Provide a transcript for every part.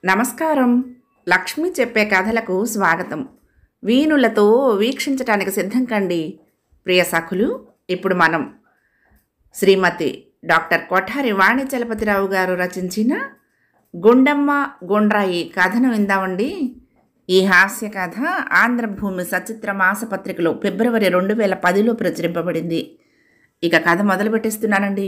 నమస్కారం లక్ష్మి చెప్పే కథలకు స్వాగతం వీణులతో వీక్షించటానికి సిద్ధం కండి ప్రియ సఖులు ఇప్పుడు మనం శ్రీమతి డాక్టర్ కొఠారి వాణి చలపతిరావు గారు రచించిన గుండమ్మ గుండ్రాయి కథను విందామండి ఈ హాస్య కథ ఆంధ్రభూమి సచిత్ర మాసపత్రికలో ఫిబ్రవరి రెండు వేల పదిలో ప్రచురింపబడింది ఇక కథ మొదలు పెట్టేస్తున్నానండి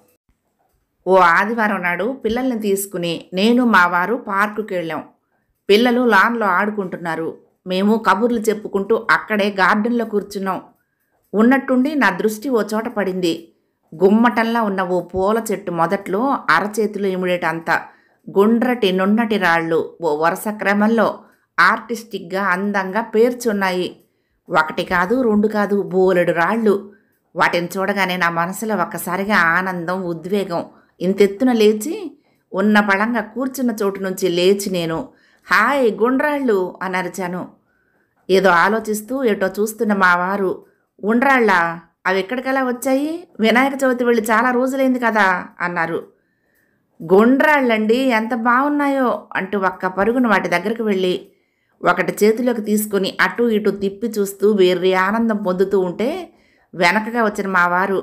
ఓ ఆదివారం నాడు పిల్లల్ని తీసుకుని నేను మా వారు పార్కుకి వెళ్ళాం పిల్లలు లాన్లో ఆడుకుంటున్నారు మేము కబుర్లు చెప్పుకుంటూ అక్కడే గార్డెన్లో కూర్చున్నాం ఉన్నట్టుండి నా దృష్టి ఓ చోట పడింది గుమ్మటంలా ఉన్న ఓ పూల చెట్టు మొదట్లో అరచేతిలో ఇమిడేటంత గుండ్రటి నున్నటి రాళ్ళు ఓ వరుస క్రమంలో ఆర్టిస్టిక్గా అందంగా పేర్చున్నాయి ఒకటి కాదు రెండు కాదు బోలెడు రాళ్ళు వాటిని చూడగానే నా మనసులో ఒక్కసారిగా ఆనందం ఉద్వేగం ఇంతెత్తున లేచి ఉన్న పళంగా కూర్చున్న చోటు నుంచి లేచి నేను హాయ్ గుండ్రాళ్ళు అని అరిచాను ఏదో ఆలోచిస్తూ ఏటో చూస్తున్న మా వారు ఉండ్రాళ్ళా అవి ఎక్కడికలా వచ్చాయి వినాయక చవితి వెళ్ళి చాలా రోజులైంది కదా అన్నారు గుండ్రాళ్ళండి ఎంత బాగున్నాయో అంటూ ఒక్క పరుగున వాటి దగ్గరికి వెళ్ళి ఒకటి చేతిలోకి తీసుకొని అటు ఇటు తిప్పి చూస్తూ వేర్రి ఆనందం పొందుతూ ఉంటే వెనకగా వచ్చిన మా వారు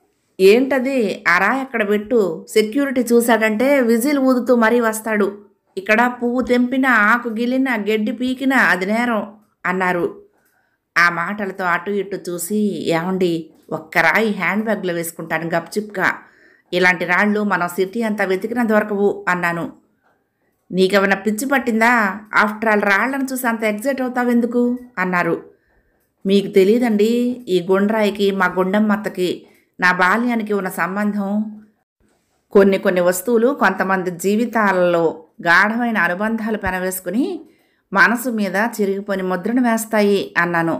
ఏంటది అరా ఎక్కడ పెట్టు సెక్యూరిటీ చూశాడంటే విజిల్ ఊదుతూ మరీ వస్తాడు ఇక్కడ పువ్వు తెంపినా ఆకు గిల్లినా గడ్డి పీకినా అది నేరం అన్నారు ఆ మాటలతో అటు ఇటు చూసి ఏమండి ఒక్క రాయి హ్యాండ్ బ్యాగ్లో వేసుకుంటాను గప్చిప్గా ఇలాంటి రాళ్ళు మనం సిటీ అంతా వెతికినా దొరకవు అన్నాను నీకేమైనా పిచ్చి పట్టిందా ఆఫ్టర్ ఆల్ రాళ్లను చూసి అంత ఎగ్జైట్ అవుతావెందుకు అన్నారు మీకు తెలియదండి ఈ గుండ్రాయికి మా గుండమ్మత్తకి నా బాల్యానికి ఉన్న సంబంధం కొన్ని కొన్ని వస్తువులు కొంతమంది జీవితాలలో గాఢమైన అనుబంధాలు పెనవేసుకుని మనసు మీద చిరిగిపోని ముద్రను వేస్తాయి అన్నాను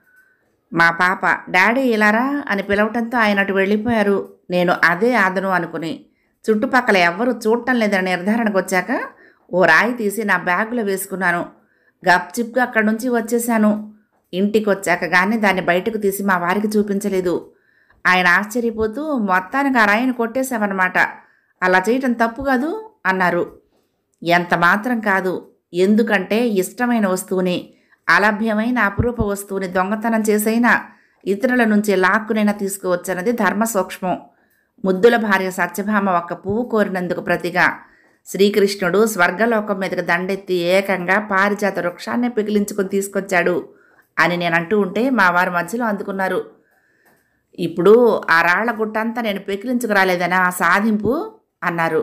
మా పాప డాడీ ఇలారా అని పిలవటంతో ఆయన అటు వెళ్ళిపోయారు నేను అదే ఆదను అనుకుని చుట్టుపక్కల ఎవ్వరూ చూడటం లేదని నిర్ధారణకు వచ్చాక ఓ రాయి తీసి నా బ్యాగులో వేసుకున్నాను గప్చిప్గా అక్కడి నుంచి వచ్చేసాను ఇంటికి వచ్చాక కానీ దాన్ని బయటకు తీసి మా వారికి చూపించలేదు ఆయన ఆశ్చర్యపోతూ మొత్తానికి ఆ రాయిని కొట్టేశామన్నమాట అలా చేయటం తప్పు కాదు అన్నారు ఎంత మాత్రం కాదు ఎందుకంటే ఇష్టమైన వస్తువుని అలభ్యమైన అపురూప వస్తువుని దొంగతనం చేసైనా ఇతరుల నుంచి లాక్కునైనా తీసుకువచ్చన్నది ధర్మ సూక్ష్మం ముద్దుల భార్య సత్యభామ ఒక్క పువ్వు కోరినందుకు ప్రతిగా శ్రీకృష్ణుడు స్వర్గలోకం మీదకి దండెత్తి ఏకంగా పారిజాత వృక్షాన్నే పిగిలించుకొని తీసుకొచ్చాడు అని నేను అంటూ ఉంటే మా వారి మధ్యలో అందుకున్నారు ఇప్పుడు ఆ రాళ్ల గుట్టంతా నేను పెకిలించుకురాలేదనా ఆ సాధింపు అన్నారు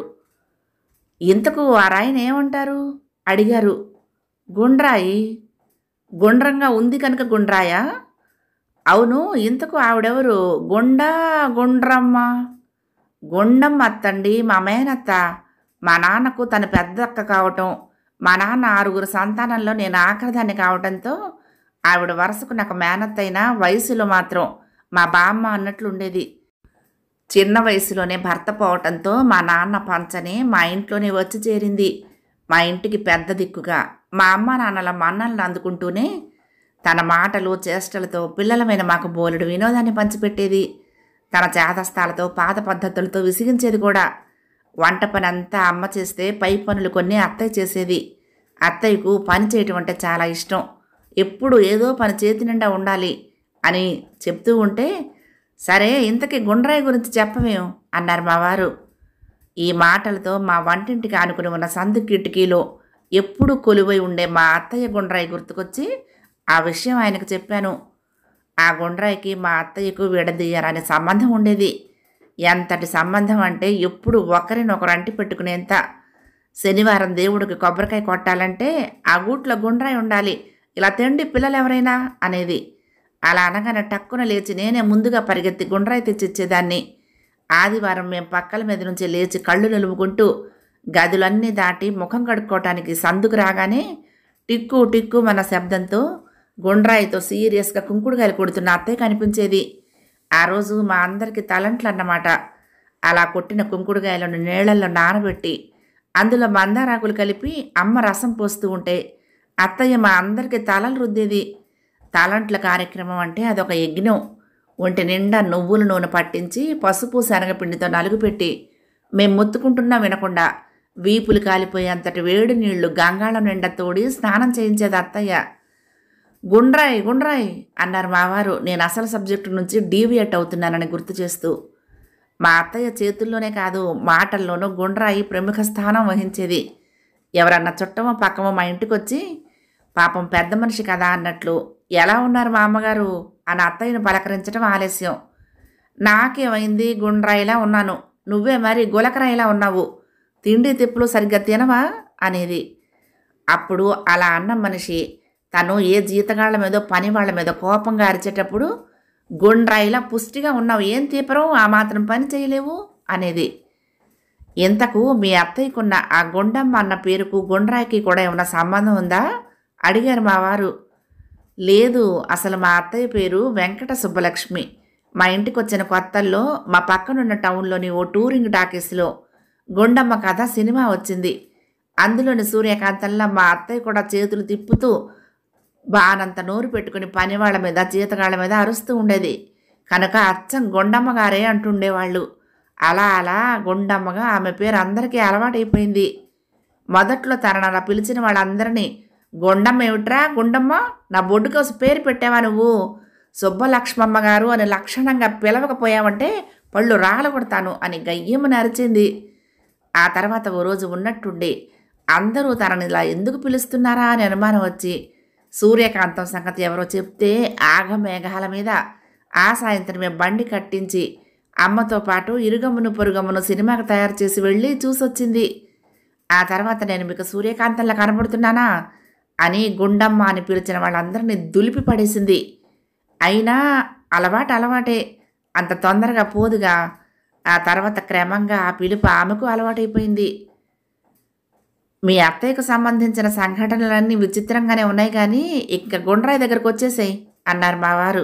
ఇంతకు ఆ రాయిని ఏమంటారు అడిగారు గుండ్రాయి గుండ్రంగా ఉంది కనుక గుండ్రాయా అవును ఇంతకు ఆవిడెవరు గుండా గుండ్రమ్మ గుండమ్మ అత్తండి మా మేనత్త మా నాన్నకు తన పెద్ద అక్క కావటం మా నాన్న ఆరుగురు సంతానంలో నేను ఆఖరిదాన్ని కావటంతో ఆవిడ వరుసకు నాకు మేనత్త అయినా వయసులో మాత్రం మా బామ్మ అన్నట్లు ఉండేది చిన్న వయసులోనే భర్త పోవటంతో మా నాన్న పంచని మా ఇంట్లోనే వచ్చి చేరింది మా ఇంటికి పెద్ద దిక్కుగా మా అమ్మ నాన్నల మన్నలను అందుకుంటూనే తన మాటలు చేష్టలతో పిల్లలమైన మాకు బోలెడు వినోదాన్ని పంచిపెట్టేది తన చేతస్థాలతో పాత పద్ధతులతో విసిగించేది కూడా వంట పని అంతా అమ్మ చేస్తే పై పనులు కొన్ని అత్తయ్య చేసేది అత్తయ్యకు పని చేయటం అంటే చాలా ఇష్టం ఎప్పుడు ఏదో పని చేతి నిండా ఉండాలి అని చెప్తూ ఉంటే సరే ఇంతకీ గుండ్రాయి గురించి చెప్పవేం అన్నారు మా వారు ఈ మాటలతో మా వంటింటికి ఆనుకుని ఉన్న సందు కిటికీలో ఎప్పుడు కొలువై ఉండే మా అత్తయ్య గుండ్రాయి గుర్తుకొచ్చి ఆ విషయం ఆయనకు చెప్పాను ఆ గుండ్రాయికి మా అత్తయ్యకు విడదీయరాని సంబంధం ఉండేది ఎంతటి సంబంధం అంటే ఎప్పుడు ఒకరినొకరు అంటి పెట్టుకునేంత శనివారం దేవుడికి కొబ్బరికాయ కొట్టాలంటే ఆ గూట్లో గుండ్రాయి ఉండాలి ఇలా తిండి పిల్లలు ఎవరైనా అనేది అలా అనగానే టక్కున లేచి నేనే ముందుగా పరిగెత్తి గుండ్రాయి తెచ్చిచ్చేదాన్ని ఆదివారం మేము పక్కల మీద నుంచి లేచి కళ్ళు నిలువుకుంటూ గదులన్నీ దాటి ముఖం కడుక్కోవటానికి సందుకు రాగానే టిక్కు టిక్కు మన శబ్దంతో గుండ్రాయితో సీరియస్గా కుంకుడుకాయలు కొడుతున్న అత్తయ్య కనిపించేది ఆ రోజు మా అందరికీ తలంట్లు అన్నమాట అలా కొట్టిన కుంకుడుకాయలను నీళ్లలో నానబెట్టి అందులో మందారాకులు కలిపి అమ్మ రసం పోస్తూ ఉంటే అత్తయ్య మా అందరికీ తలలు రుద్దేది తలంట్ల కార్యక్రమం అంటే అదొక యజ్ఞం ఒంటి నిండా నువ్వుల నూనె పట్టించి పసుపు శనగపిండితో నలుగు పెట్టి మేం మొత్తుకుంటున్నా వినకుండా వీపులు కాలిపోయేంతటి వేడి నీళ్లు గంగాళం నిండా తోడి స్నానం చేయించేది అత్తయ్య గుండ్రాయ్ గుండ్రాయ్ అన్నారు మావారు నేను అసలు సబ్జెక్టు నుంచి డీవియేట్ అవుతున్నానని గుర్తు చేస్తూ మా అత్తయ్య చేతుల్లోనే కాదు మాటల్లోనూ గుండ్రాయి ప్రముఖ స్థానం వహించేది ఎవరన్నా చుట్టమో పక్కమో మా ఇంటికి వచ్చి పాపం పెద్ద మనిషి కదా అన్నట్లు ఎలా ఉన్నారు మా అమ్మగారు అని అత్తయ్యను పలకరించడం ఆలస్యం నాకేమైంది గుండ్రాయిలా ఉన్నాను నువ్వే మరి గులకరాయిలా ఉన్నావు తిండి తిప్పులు సరిగ్గా తినవా అనేది అప్పుడు అలా అన్న మనిషి తను ఏ జీతగాళ్ళ మీదో పని వాళ్ళ మీద కోపంగా అరిచేటప్పుడు గుండ్రాయిలా పుష్టిగా ఉన్నావు ఏం తీపరం ఆ మాత్రం పని చేయలేవు అనేది ఇంతకు మీ అత్తయ్యకున్న ఆ గుండమ్మ అన్న పేరుకు గుండ్రాయికి కూడా ఏమైనా సంబంధం ఉందా అడిగారు మా వారు లేదు అసలు మా అత్తయ్య పేరు వెంకట సుబ్బలక్ష్మి మా ఇంటికి వచ్చిన కొత్తల్లో మా పక్కనున్న టౌన్లోని ఓ టూరింగ్ టాకీస్లో గుండమ్మ కథ సినిమా వచ్చింది అందులోని సూర్యకాంతంలో మా అత్తయ్య కూడా చేతులు తిప్పుతూ బానంత నోరు పెట్టుకుని పనివాళ్ళ మీద జీతగాళ్ళ మీద అరుస్తూ ఉండేది కనుక అచ్చం గుండమ్మ గారే అంటుండేవాళ్ళు అలా అలా గుండమ్మగా ఆమె పేరు అందరికీ అలవాటైపోయింది మొదట్లో తనను అలా పిలిచిన వాళ్ళందరినీ గుండమ్మ ఏమిట్రా గుండమ్మ నా బొడ్డు కోసం పేరు పెట్టావా నువ్వు సుబ్బలక్ష్మమ్మ గారు అని లక్షణంగా పిలవకపోయావంటే పళ్ళు రాలగొడతాను అని గయ్యమని అరిచింది ఆ తర్వాత ఓ రోజు ఉన్నట్టుండి అందరూ తనని ఇలా ఎందుకు పిలుస్తున్నారా అని అనుమానం వచ్చి సూర్యకాంతం సంగతి ఎవరో చెప్తే ఆగమేఘాల మీద ఆ సాయంత్రమే బండి కట్టించి అమ్మతో పాటు ఇరుగమ్మును పొరుగమ్మును సినిమాకి తయారు చేసి వెళ్ళి చూసొచ్చింది ఆ తర్వాత నేను మీకు సూర్యకాంతంలా కనబడుతున్నానా అని గుండమ్మ అని పిలిచిన వాళ్ళందరినీ దులిపి పడేసింది అయినా అలవాటు అలవాటే అంత తొందరగా పోదుగా ఆ తర్వాత క్రమంగా ఆ పిలుపు ఆమెకు అలవాటైపోయింది మీ అత్తయ్యకు సంబంధించిన సంఘటనలన్నీ విచిత్రంగానే ఉన్నాయి కానీ ఇక గుండ్రాయి దగ్గరకు వచ్చేసాయి అన్నారు మా వారు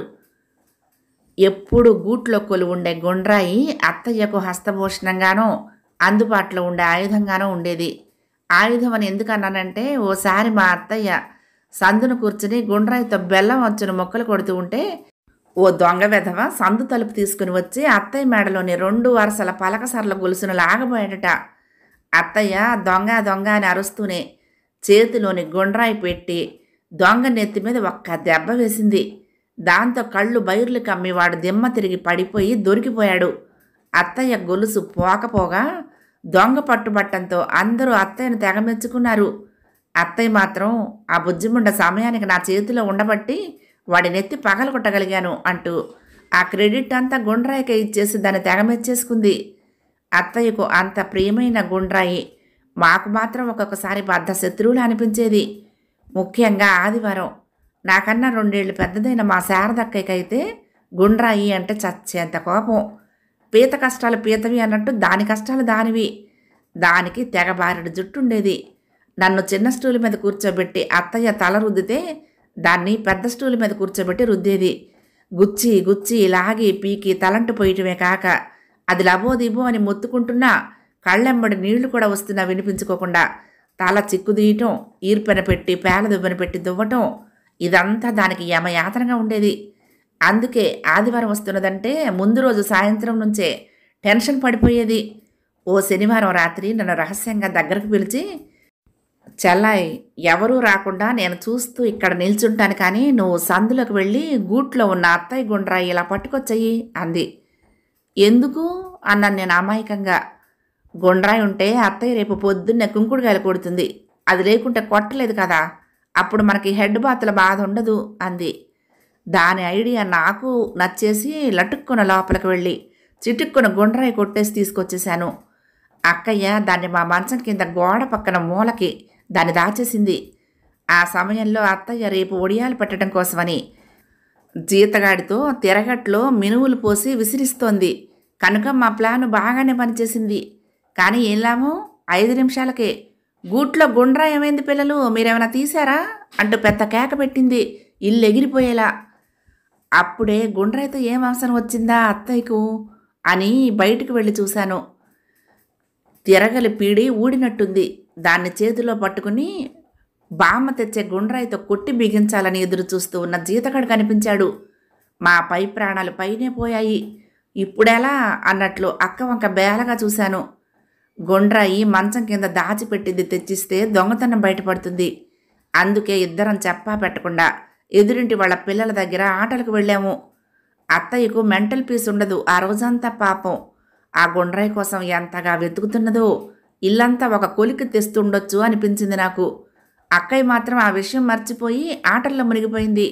ఎప్పుడు గూట్లో కొలు ఉండే గుండ్రాయి అత్తయ్యకు హస్తభూషణంగానో అందుబాటులో ఉండే ఆయుధంగానో ఉండేది ఆయుధం అని ఎందుకు అన్నానంటే ఓసారి మా అత్తయ్య సందును కూర్చుని గుండ్రాయితో బెల్లం వచ్చిన మొక్కలు కొడుతూ ఉంటే ఓ దొంగ వెధవ సందు తలుపు తీసుకుని వచ్చి అత్తయ్య మేడలోని రెండు వరుసల పలకసర్ల గొలుసును లాగబోయాడట అత్తయ్య దొంగ దొంగ అని అరుస్తూనే చేతిలోని గుండ్రాయి పెట్టి దొంగ నెత్తి మీద ఒక్క దెబ్బ వేసింది దాంతో కళ్ళు బైర్లు కమ్మి వాడు దిమ్మ తిరిగి పడిపోయి దొరికిపోయాడు అత్తయ్య గొలుసు పోకపోగా దొంగ పట్టుబట్టంతో అందరూ అత్తయ్యను తెగమెచ్చుకున్నారు అత్తయ్య మాత్రం ఆ బుజ్జిముండ సమయానికి నా చేతిలో ఉండబట్టి వాడి నెత్తి పగలగొట్టగలిగాను అంటూ ఆ క్రెడిట్ అంతా గుండ్రాయికే ఇచ్చేసి దాన్ని తెగమెచ్చేసుకుంది అత్తయ్యకు అంత ప్రియమైన గుండ్రాయి మాకు మాత్రం ఒక్కొక్కసారి బద్ద శత్రువులు అనిపించేది ముఖ్యంగా ఆదివారం నాకన్నా రెండేళ్ళు పెద్దదైన మా శారదక్కయ్యకైతే గుండ్రాయి అంటే చచ్చేంత కోపం పీత కష్టాలు పీతవి అన్నట్టు దాని కష్టాలు దానివి దానికి తెగబారెడు జుట్టు ఉండేది నన్ను చిన్న స్టూల్ మీద కూర్చోబెట్టి అత్తయ్య తల రుద్దితే దాన్ని పెద్ద స్టూల్ మీద కూర్చోబెట్టి రుద్దేది గుచ్చి గుచ్చి లాగి పీకి తలంటు పోయటమే కాక అది లబో దిబో అని మొత్తుకుంటున్నా కళ్ళెంబడి నీళ్లు కూడా వస్తున్నా వినిపించుకోకుండా తల చిక్కుదీయటం ఈర్పెన పెట్టి పేల దువ్వెన పెట్టి దువ్వటం ఇదంతా దానికి యమయాతనగా ఉండేది అందుకే ఆదివారం వస్తున్నదంటే ముందు రోజు సాయంత్రం నుంచే టెన్షన్ పడిపోయేది ఓ శనివారం రాత్రి నన్ను రహస్యంగా దగ్గరకు పిలిచి చెల్లాయ్ ఎవరూ రాకుండా నేను చూస్తూ ఇక్కడ నిల్చుంటాను కానీ నువ్వు సందులోకి వెళ్ళి గూట్లో ఉన్న అత్తయ్య గుండ్రా ఇలా పట్టుకొచ్చాయి అంది ఎందుకు అన్నాను నేను అమాయకంగా గుండ్రాయి ఉంటే అత్తయ్య రేపు పొద్దున్నే కుంకుడుకాయలు కొడుతుంది అది లేకుంటే కొట్టలేదు కదా అప్పుడు మనకి హెడ్ బాతుల బాధ ఉండదు అంది దాని ఐడియా నాకు నచ్చేసి లటుక్కున లోపలికి వెళ్ళి చిటుక్కున గుండ్రాయి కొట్టేసి తీసుకొచ్చేశాను అక్కయ్య దాన్ని మా మంచం కింద గోడ పక్కన మూలకి దాన్ని దాచేసింది ఆ సమయంలో అత్తయ్య రేపు ఒడియాలు పెట్టడం కోసమని జీతగాడితో తిరగట్లో మినువులు పోసి విసిరిస్తోంది కనుక మా ప్లాన్ బాగానే పనిచేసింది కానీ ఏం లాభం ఐదు నిమిషాలకే గూట్లో గుండ్రా ఏమైంది పిల్లలు మీరేమైనా తీశారా అంటూ పెద్ద కేక పెట్టింది ఇల్లు ఎగిరిపోయేలా అప్పుడే గుండ్రాయితో ఏం అవసరం వచ్చిందా అత్తయ్యకు అని బయటికి వెళ్ళి చూశాను తిరగలి పీడి ఊడినట్టుంది దాన్ని చేతిలో పట్టుకుని బామ్మ తెచ్చే గుండ్రాయితో కొట్టి బిగించాలని ఎదురు చూస్తూ ఉన్న జీతగాడు కనిపించాడు మా పై ప్రాణాలు పైనే పోయాయి ఇప్పుడెలా అన్నట్లు అక్క వంక బేలగా చూశాను గుండ్రాయి మంచం కింద దాచిపెట్టింది తెచ్చిస్తే దొంగతనం బయటపడుతుంది అందుకే ఇద్దరం చెప్పా పెట్టకుండా ఎదురింటి వాళ్ళ పిల్లల దగ్గర ఆటలకు వెళ్ళాము అత్తయ్యకు మెంటల్ పీస్ ఉండదు ఆ రోజంతా పాపం ఆ గుండ్రాయి కోసం ఎంతగా వెతుకుతున్నదో ఇల్లంతా ఒక కొలికి తెస్తుండొచ్చు అనిపించింది నాకు అక్కయ్య మాత్రం ఆ విషయం మర్చిపోయి ఆటల్లో మునిగిపోయింది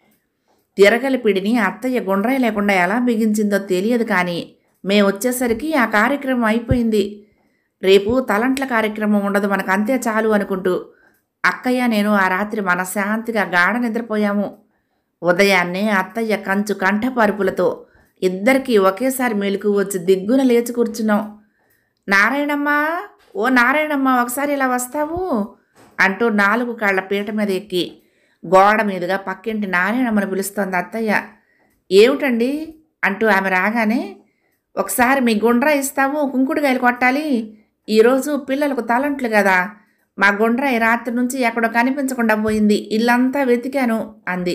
తిరగలి పిడిని అత్తయ్య గుండ్రాయి లేకుండా ఎలా బిగించిందో తెలియదు కానీ మేము వచ్చేసరికి ఆ కార్యక్రమం అయిపోయింది రేపు తలంట్ల కార్యక్రమం ఉండదు మనకు అంతే చాలు అనుకుంటూ అక్కయ్య నేను ఆ రాత్రి మనశ్శాంతిగా గాఢ నిద్రపోయాము ఉదయాన్నే అత్తయ్య కంచు కంఠపరుపులతో ఇద్దరికీ ఒకేసారి మెలకు వచ్చి దిగ్గున లేచి కూర్చున్నాం నారాయణమ్మ ఓ నారాయణమ్మ ఒకసారి ఇలా వస్తావు అంటూ నాలుగు కాళ్ళ పీట మీద ఎక్కి గోడ మీదుగా పక్కింటి నారాయణమ్మని పిలుస్తోంది అత్తయ్య ఏమిటండి అంటూ ఆమె రాగానే ఒకసారి మీ గుండ్రా ఇస్తావు కుంకుడుకాయలు కొట్టాలి ఈరోజు పిల్లలకు తలంట్లు కదా మా గుండ్రా ఈ రాత్రి నుంచి ఎక్కడో కనిపించకుండా పోయింది ఇల్లంతా వెతికాను అంది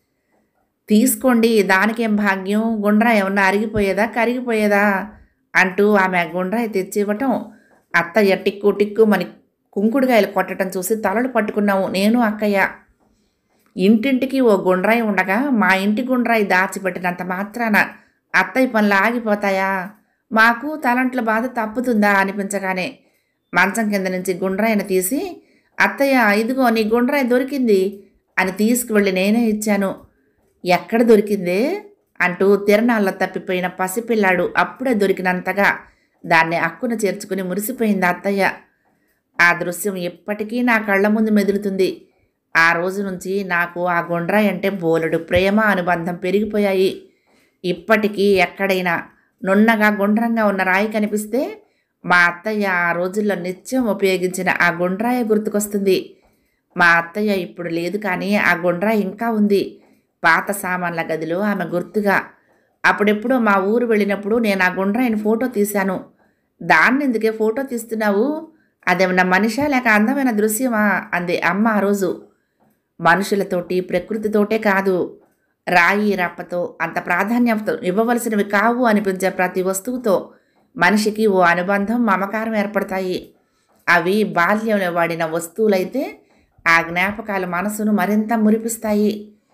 తీసుకోండి దానికేం భాగ్యం గుండ్రా ఏమన్నా అరిగిపోయేదా కరిగిపోయేదా అంటూ ఆమె గుండ్రాయి తెచ్చి ఇవ్వటం అత్తయ్య టిక్కు టిక్కు మని కుంకుడుకాయలు కొట్టడం చూసి తలలు పట్టుకున్నాము నేను అక్కయ్య ఇంటింటికి ఓ గుండ్రాయి ఉండగా మా ఇంటి గుండ్రాయి దాచిపెట్టినంత మాత్రాన అత్తయ్య పనులు ఆగిపోతాయా మాకు తలంట్ల బాధ తప్పుతుందా అనిపించగానే మంచం కింద నుంచి గుండ్రాయిని తీసి అత్తయ్య ఇదిగో నీ గుండ్రాయి దొరికింది అని తీసుకువెళ్ళి నేనే ఇచ్చాను ఎక్కడ దొరికిందే అంటూ తిరణాల్లో తప్పిపోయిన పసిపిల్లాడు అప్పుడే దొరికినంతగా దాన్ని అక్కున చేర్చుకుని మురిసిపోయింది అత్తయ్య ఆ దృశ్యం ఎప్పటికీ నా కళ్ళ ముందు మెదులుతుంది ఆ రోజు నుంచి నాకు ఆ గుండ్రాయి అంటే బోలెడు ప్రేమ అనుబంధం పెరిగిపోయాయి ఇప్పటికీ ఎక్కడైనా నున్నగా గుండ్రంగా ఉన్న రాయి కనిపిస్తే మా అత్తయ్య ఆ రోజుల్లో నిత్యం ఉపయోగించిన ఆ గుండ్రాయ గుర్తుకొస్తుంది మా అత్తయ్య ఇప్పుడు లేదు కానీ ఆ గుండ్రాయి ఇంకా ఉంది పాత సామాన్ల గదిలో ఆమె గుర్తుగా అప్పుడెప్పుడో మా ఊరు వెళ్ళినప్పుడు నేను ఆ గుండ్రాయిని ఫోటో తీశాను దాన్ని ఎందుకే ఫోటో తీస్తున్నావు అదేమన్నా మనిషా లేక అందమైన దృశ్యమా అంది అమ్మ ఆ రోజు మనుషులతోటి ప్రకృతితోటే కాదు రాయి రప్పతో అంత ప్రాధాన్యత ఇవ్వవలసినవి కావు అనిపించే ప్రతి వస్తువుతో మనిషికి ఓ అనుబంధం మమకారం ఏర్పడతాయి అవి బాల్యంలో వాడిన వస్తువులైతే ఆ జ్ఞాపకాలు మనసును మరింత మురిపిస్తాయి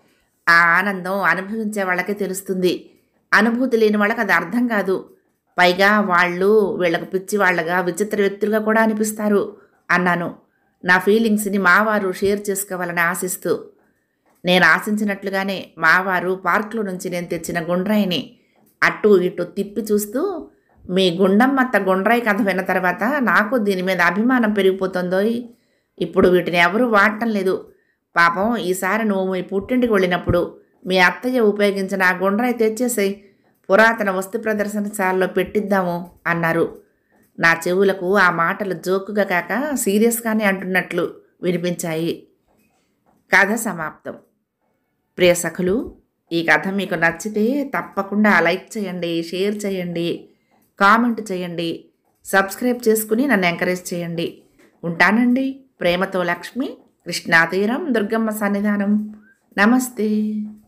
ఆ ఆనందం అనుభవించే వాళ్ళకే తెలుస్తుంది అనుభూతి లేని వాళ్ళకి అది అర్థం కాదు పైగా వాళ్ళు వీళ్ళకు పిచ్చి వాళ్ళగా విచిత్ర వ్యక్తులుగా కూడా అనిపిస్తారు అన్నాను నా ఫీలింగ్స్ని మావారు షేర్ చేసుకోవాలని ఆశిస్తూ నేను ఆశించినట్లుగానే మావారు పార్క్లో నుంచి నేను తెచ్చిన గుండ్రాయిని అటు ఇటు తిప్పి చూస్తూ మీ గుండమ్మత్త గుండ్రాయి కథ విన్న తర్వాత నాకు దీని మీద అభిమానం పెరిగిపోతుందోయ్ ఇప్పుడు వీటిని ఎవరూ వాడటం లేదు పాపం ఈసారి నువ్వు మీ పుట్టింటికి వెళ్ళినప్పుడు మీ అత్తయ్య ఉపయోగించిన ఆ గుండ్రాయి తెచ్చేసేయ్ పురాతన వస్తు ప్రదర్శనశాలలో పెట్టిద్దాము అన్నారు నా చెవులకు ఆ మాటలు జోకుగా కాక సీరియస్గానే అంటున్నట్లు వినిపించాయి కథ సమాప్తం ప్రియ సఖులు ఈ కథ మీకు నచ్చితే తప్పకుండా లైక్ చేయండి షేర్ చేయండి కామెంట్ చేయండి సబ్స్క్రైబ్ చేసుకుని నన్ను ఎంకరేజ్ చేయండి ఉంటానండి ప్రేమతో లక్ష్మి కృష్ణాతీరం దుర్గమ్మ సన్నిధానం నమస్తే